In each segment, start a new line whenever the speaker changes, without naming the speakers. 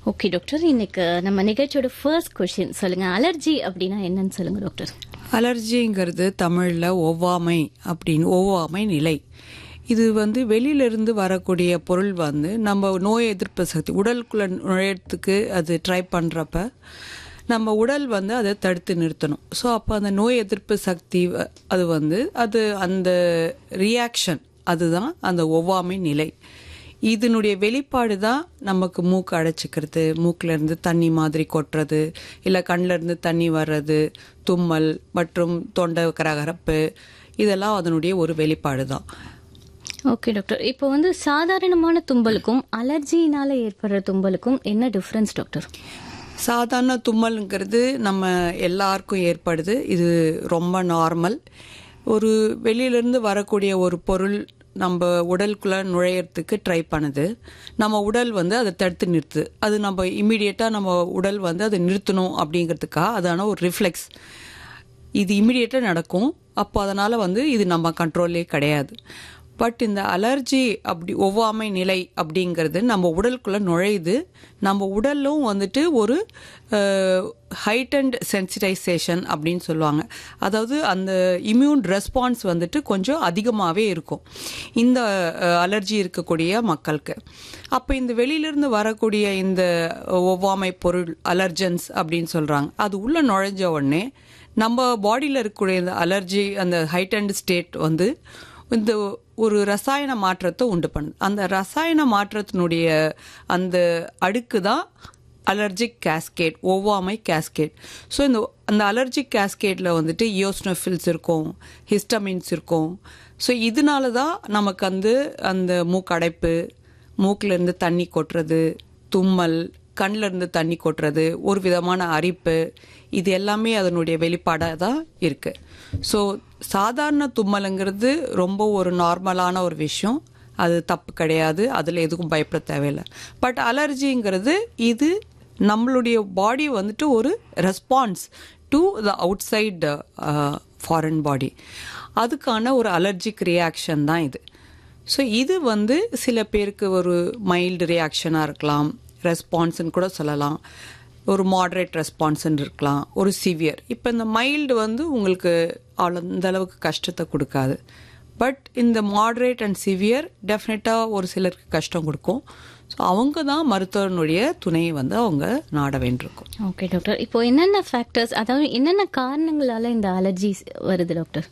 okay doctor இன்னைக்கு நம்ம நிகழ்ச்சியோட ஃபர்ஸ்ட் கொஸ்டின் சொல்லுங்க அலர்ஜி அப்படின்னா என்னன்னு சொல்லுங்க டாக்டர்
அலர்ஜிங்கிறது தமிழில் ஒவ்வாமை அப்படின்னு ஒவ்வாமை நிலை இது வந்து வெளியிலிருந்து வரக்கூடிய பொருள் வந்து நம்ம நோய் எதிர்ப்பு சக்தி உடலுக்குள்ள நுழையறதுக்கு அது ட்ரை பண்ணுறப்ப நம்ம உடல் வந்து அதை தடுத்து நிறுத்தணும் ஸோ அப்போ அந்த நோய் எதிர்ப்பு சக்தி வ- அது வந்து அது அந்த ரியாக்ஷன் அதுதான் அந்த ஒவ்வாமை நிலை இதனுடைய வெளிப்பாடு தான் நமக்கு மூக்கு அடைச்சிக்கிறது மூக்குல இருந்து தண்ணி மாதிரி கொட்டுறது இல்லை கண்ணில் இருந்து தண்ணி வர்றது தும்மல் மற்றும் தொண்டை கரகரப்பு இதெல்லாம் அதனுடைய ஒரு வெளிப்பாடு தான்
ஓகே டாக்டர் இப்போ வந்து சாதாரணமான தும்பலுக்கும் அலர்ஜினால ஏற்படுற தும்பலுக்கும் என்ன டிஃபரன்ஸ் டாக்டர்
சாதாரண தும்மல்ங்கிறது நம்ம எல்லாருக்கும் ஏற்படுது இது ரொம்ப நார்மல் ஒரு வெளியிலேருந்து வரக்கூடிய ஒரு பொருள் நம்ம உடலுக்குள்ள நுழையறதுக்கு ட்ரை பண்ணுது நம்ம உடல் வந்து அதை தடுத்து நிறுத்து அது நம்ம இம்மிடியேட்டாக நம்ம உடல் வந்து அதை நிறுத்தணும் அப்படிங்கிறதுக்காக அதான ஒரு ரிஃப்ளெக்ஸ் இது இமிடியேட்டாக நடக்கும் அப்போ அதனால் வந்து இது நம்ம கண்ட்ரோல்லே கிடையாது பட் இந்த அலர்ஜி அப்படி ஒவ்வாமை நிலை அப்படிங்கிறது நம்ம உடலுக்குள்ளே நுழையுது நம்ம உடலும் வந்துட்டு ஒரு ஹைட்டண்ட் சென்சிடைசேஷன் அப்படின்னு சொல்லுவாங்க அதாவது அந்த இம்யூன் ரெஸ்பான்ஸ் வந்துட்டு கொஞ்சம் அதிகமாகவே இருக்கும் இந்த அலர்ஜி இருக்கக்கூடிய மக்களுக்கு அப்போ இந்த வெளியிலிருந்து வரக்கூடிய இந்த ஒவ்வாமை பொருள் அலர்ஜன்ஸ் அப்படின்னு சொல்கிறாங்க அது உள்ளே நுழைஞ்ச உடனே நம்ம பாடியில் இருக்கக்கூடிய இந்த அலர்ஜி அந்த ஹைட்டண்ட் ஸ்டேட் வந்து இந்த ஒரு ரசாயன மாற்றத்தை உண்டு பண்ணுது அந்த ரசாயன மாற்றத்தினுடைய அந்த அடுக்கு தான் அலர்ஜிக் கேஸ்கேட் ஒவ்வாமை கேஸ்கேட் ஸோ இந்த அந்த அலர்ஜிக் கேஸ்கேட்டில் வந்துட்டு இயோஸ்னோஃபில்ஸ் இருக்கும் ஹிஸ்டமின்ஸ் இருக்கும் ஸோ இதனால தான் நமக்கு வந்து அந்த மூக்கடைப்பு மூக்குல இருந்து தண்ணி கொட்டுறது தும்மல் கண்ணில் இருந்து தண்ணி கொட்டுறது ஒரு விதமான அரிப்பு இது எல்லாமே அதனுடைய வெளிப்பாடாக தான் இருக்கு ஸோ சாதாரண தும்மலுங்கிறது ரொம்ப ஒரு நார்மலான ஒரு விஷயம் அது தப்பு கிடையாது அதில் எதுக்கும் பயப்பட தேவையில்லை பட் அலர்ஜிங்கிறது இது நம்மளுடைய பாடி வந்துட்டு ஒரு response to the outside foreign body அதுக்கான ஒரு அலர்ஜிக் ரியாக்ஷன் தான் இது ஸோ இது வந்து சில பேருக்கு ஒரு மைல்டு ரியாக்ஷனாக இருக்கலாம் ரெஸ்பான்ஸ்ன்னு கூட சொல்லலாம் ஒரு மாடரேட் ரெஸ்பான்ஸ்ன்னு இருக்கலாம் ஒரு சிவியர் இப்போ இந்த மைல்டு வந்து உங்களுக்கு அவ்வளோ இந்த அளவுக்கு கஷ்டத்தை கொடுக்காது பட் இந்த மாடரேட் அண்ட் சிவியர் டெஃபினட்டாக ஒரு சிலருக்கு கஷ்டம் கொடுக்கும் ஸோ அவங்க தான் மருத்துவனுடைய துணையை வந்து அவங்க நாட வேண்டியிருக்கும்
ஓகே டாக்டர் இப்போ என்னென்ன ஃபேக்டர்ஸ் அதாவது என்னென்ன காரணங்களால இந்த அலர்ஜி வருது டாக்டர்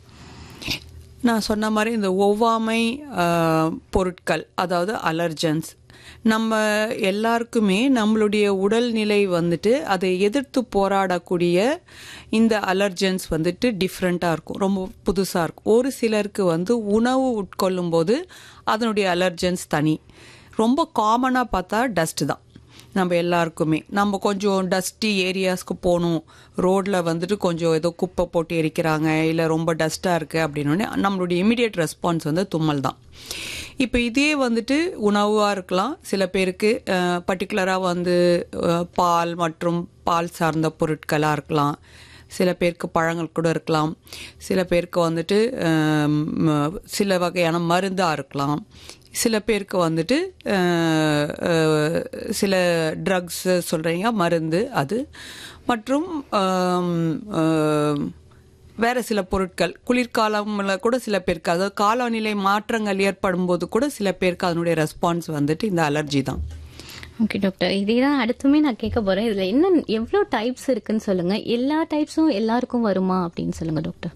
நான் சொன்ன மாதிரி இந்த ஒவ்வாமை ஆஹ், பொருட்கள் அதாவது அலர்ஜன்ஸ் நம்ம எல்லாருக்குமே நம்மளுடைய உடல்நிலை வந்துட்டு அதை எதிர்த்து போராடக்கூடிய இந்த அலர்ஜன்ஸ் வந்துட்டு டிஃப்ரெண்ட்டாக இருக்கும் ரொம்ப புதுசாக இருக்கும் ஒரு சிலருக்கு வந்து உணவு உட்கொள்ளும் போது அதனுடைய அலர்ஜன்ஸ் தனி ரொம்ப காமனாக பார்த்தா டஸ்ட் தான் நம்ம எல்லாருக்குமே நம்ம கொஞ்சம் டஸ்டி ஏரியாஸ்க்கு போகணும் ரோட்ல வந்துட்டு கொஞ்சம் ஏதோ குப்பை போட்டு எரிக்கிறாங்க இல்லை ரொம்ப டஸ்ட்டாக இருக்குது அப்படின்னோடனே நம்மளுடைய இமிடியேட் ரெஸ்பான்ஸ் வந்து தும்மல் தான் இப்போ இதே வந்துட்டு உணவாக இருக்கலாம் சில பேருக்கு பர்டிகுலராக வந்து அஹ், பால் மற்றும் பால் சார்ந்த பொருட்களாக இருக்கலாம் சில பேருக்கு பழங்கள் கூட இருக்கலாம் சில பேருக்கு வந்துட்டு ஆம், ம- சில வகையான மருந்தாக இருக்கலாம் சில பேருக்கு வந்துட்டு அஹ், அஹ், சில ட்ரக்ஸ் சொல்கிறீங்க மருந்து அது மற்றும் ஆம், ஆம், வேற சில பொருட்கள் குளிர்காலம்ல கூட சில பேருக்கு அதாவது காலநிலை மாற்றங்கள் ஏற்படும் போது கூட சில பேருக்கு அதனுடைய ரெஸ்பான்ஸ் வந்துட்டு இந்த அலர்ஜி தான்
ஓகே டாக்டர் இதே தான் அடுத்துமே நான் கேட்க போறேன் இதுல என்ன எவ்வளோ டைப்ஸ் இருக்குன்னு சொல்லுங்க எல்லா டைப்ஸும் எல்லாருக்கும் வருமா அப்படின்னு சொல்லுங்க டாக்டர்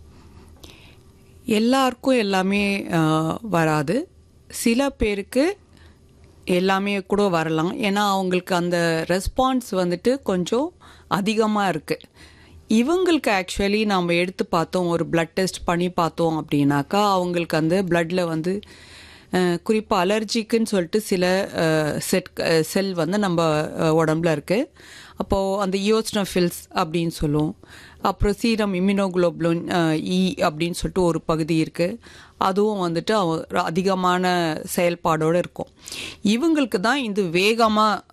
எல்லாருக்கும் எல்லாமே ஆஹ், வராது சில பேருக்கு எல்லாமே கூட வரலாம் ஏன்னா அவங்களுக்கு அந்த ரெஸ்பான்ஸ் வந்துட்டு கொஞ்சம் அதிகமாக இருக்குது இவங்களுக்கு ஆக்சுவலி நம்ம எடுத்து பார்த்தோம் ஒரு பிளட் டெஸ்ட் பண்ணி பார்த்தோம் அப்படின்னாக்கா அவங்களுக்கு அந்த பிளட்ல வந்து குறிப்பாக அலர்ஜிக்குன்னு சொல்லிட்டு சில செட் செல் வந்து நம்ம அஹ், உடம்புல இருக்கு அப்போது அந்த இயோஸ்னோஃபில்ஸ் அப்படின்னு சொல்லுவோம் அப்புறம் சீரம் இம்யூனோகுளோபுலின் இ அப்படின்னு சொல்லிட்டு ஒரு பகுதி இருக்குது அதுவும் வந்துட்டு அவ- அதிகமான செயல்பாடோடு இருக்கும் இவங்களுக்கு தான் இது வேகமாக